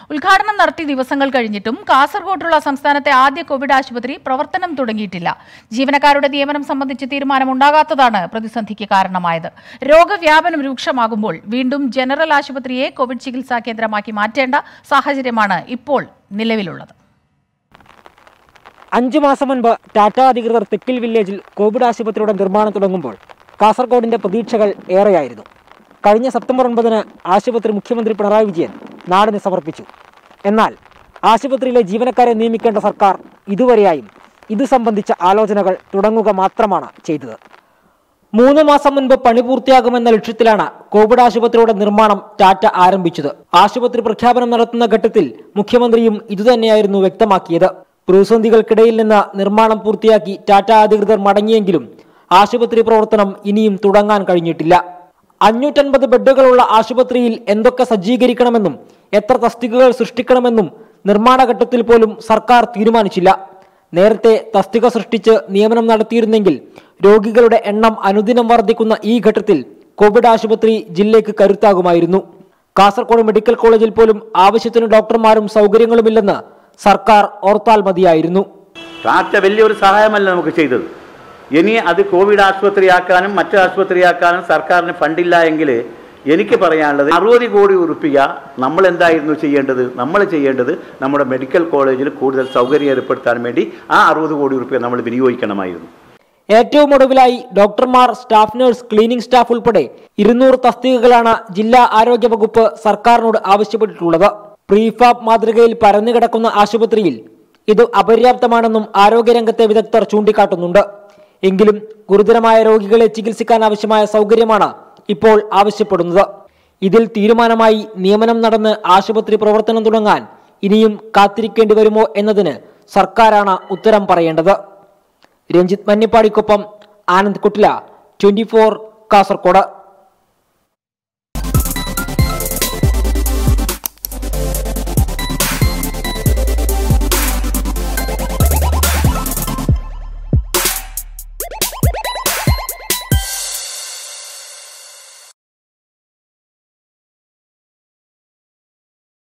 ഉദ്ഘാടനം നടത്തി ദിവസങ്ങൾ കഴിഞ്ഞിട്ടും കാസർഗോഡുള്ള സംസ്ഥാനത്തെ ആദ്യ കോവിഡ് ആശുപത്രി പ്രവർത്തനം തുടങ്ങിയിട്ടില്ല ജീവനക്കാരുടെ നിയമനം സംബന്ധിച്ച് തീരുമാനമുണ്ടാകാത്തതാണ് പ്രതിസന്ധിക്ക് കാരണമായത് രോഗവ്യാപനം രൂക്ഷമാകുമ്പോൾ വീണ്ടും ജനറൽ ആശുപത്രിയെ കോവിഡ് ചികിത്സാ കേന്ദ്രമാക്കി മാറ്റേണ്ട സാഹചര്യമാണ് ഇപ്പോൾ നിലവിലുള്ളത് അഞ്ചു മാസം മുൻപ് ടാറ്റ അധികൃതർ തെക്കിൽ വില്ലേജിൽ കോവിഡ് ആശുപത്രിയുടെ നിർമ്മാണം തുടങ്ങുമ്പോൾ കാസർഗോഡിന്റെ പ്രതീക്ഷകൾ ഏറെയായിരുന്നു കഴിഞ്ഞ സെപ്റ്റംബർ ഒൻപതിന് ആശുപത്രി മുഖ്യമന്ത്രി പിണറായി വിജയൻ നാടിന് സമർപ്പിച്ചു എന്നാൽ ആശുപത്രിയിലെ ജീവനക്കാരെ നിയമിക്കേണ്ട സർക്കാർ ഇതുവരെയായും ഇത് സംബന്ധിച്ച ആലോചനകൾ തുടങ്ങുക മാത്രമാണ് ചെയ്തത് മൂന്ന് മാസം മുൻപ് പണി പൂർത്തിയാകുമെന്ന ലക്ഷ്യത്തിലാണ് കോവിഡ് ആശുപത്രിയുടെ നിർമ്മാണം ടാറ്റ ആരംഭിച്ചത് ആശുപത്രി പ്രഖ്യാപനം നടത്തുന്ന ഘട്ടത്തിൽ മുഖ്യമന്ത്രിയും ഇതുതന്നെയായിരുന്നു വ്യക്തമാക്കിയത് പ്രതിസന്ധികൾക്കിടയിൽ നിന്ന് നിർമ്മാണം പൂർത്തിയാക്കി ടാറ്റ അധികൃതർ മടങ്ങിയെങ്കിലും ആശുപത്രി പ്രവർത്തനം ഇനിയും തുടങ്ങാൻ കഴിഞ്ഞിട്ടില്ല അഞ്ഞൂറ്റൻപത് ബെഡുകളുള്ള ആശുപത്രിയിൽ എന്തൊക്കെ സജ്ജീകരിക്കണമെന്നും എത്ര തസ്തികകൾ സൃഷ്ടിക്കണമെന്നും നിർമ്മാണ ഘട്ടത്തിൽ പോലും സർക്കാർ തീരുമാനിച്ചില്ല നേരത്തെ തസ്തിക സൃഷ്ടിച്ച് നിയമനം നടത്തിയിരുന്നെങ്കിൽ രോഗികളുടെ എണ്ണം അനുദിനം വർദ്ധിക്കുന്ന ഈ ഘട്ടത്തിൽ കോവിഡ് ആശുപത്രി ജില്ലയ്ക്ക് കരുത്താകുമായിരുന്നു കാസർഗോഡ് മെഡിക്കൽ കോളേജിൽ പോലും ആവശ്യത്തിന് ഡോക്ടർമാരും സൗകര്യങ്ങളുമില്ലെന്ന് സർക്കാർ ഓർത്താൽ മതിയായിരുന്നു ടാറ്റ വലിയൊരു സഹായമല്ല നമുക്ക് ചെയ്തത് ഇനി അത് കോവിഡ് ആശുപത്രിയാക്കാനും മറ്റു ആശുപത്രിയാക്കാനും സർക്കാരിന് ഫണ്ടില്ല എങ്കിൽ എനിക്ക് പറയാനുള്ളത് അറുപത് കോടി ഉറുപ്പിക നമ്മൾ എന്തായിരുന്നു ചെയ്യേണ്ടത് നമ്മൾ ചെയ്യേണ്ടത് നമ്മുടെ മെഡിക്കൽ കോളേജിൽ കൂടുതൽ സൗകര്യം ഏർപ്പെടുത്താൻ വേണ്ടി ആ അറുപത് കോടി ഉറുപ്പിക നമ്മൾ വിനിയോഗിക്കണമായിരുന്നു ഏറ്റവും ഒടുവിലായി ഡോക്ടർമാർ സ്റ്റാഫ് നഴ്സ് ക്ലീനിംഗ് സ്റ്റാഫ് ഉൾപ്പെടെ ഇരുന്നൂറ് തസ്തികകളാണ് ജില്ലാ ആരോഗ്യ വകുപ്പ് സർക്കാരിനോട് ആവശ്യപ്പെട്ടിട്ടുള്ളത് പ്രീഫാബ് മാതൃകയിൽ പരന്നുകിടക്കുന്ന ആശുപത്രിയിൽ ഇത് അപര്യാപ്തമാണെന്നും ആരോഗ്യരംഗത്തെ വിദഗ്ധർ ചൂണ്ടിക്കാട്ടുന്നുണ്ട് എങ്കിലും ഗുരുതരമായ രോഗികളെ ചികിത്സിക്കാൻ ആവശ്യമായ സൗകര്യമാണ് ഇപ്പോൾ ആവശ്യപ്പെടുന്നത് ഇതിൽ തീരുമാനമായി നിയമനം നടന്ന് ആശുപത്രി പ്രവർത്തനം തുടങ്ങാൻ ഇനിയും കാത്തിരിക്കേണ്ടി വരുമോ എന്നതിന് സർക്കാരാണ് ഉത്തരം പറയേണ്ടത് രഞ്ജിത്ത് മന്നിപ്പാടിക്കൊപ്പം ആനന്ദ് കുട്ടില ട്വന്റി കാസർഗോഡ്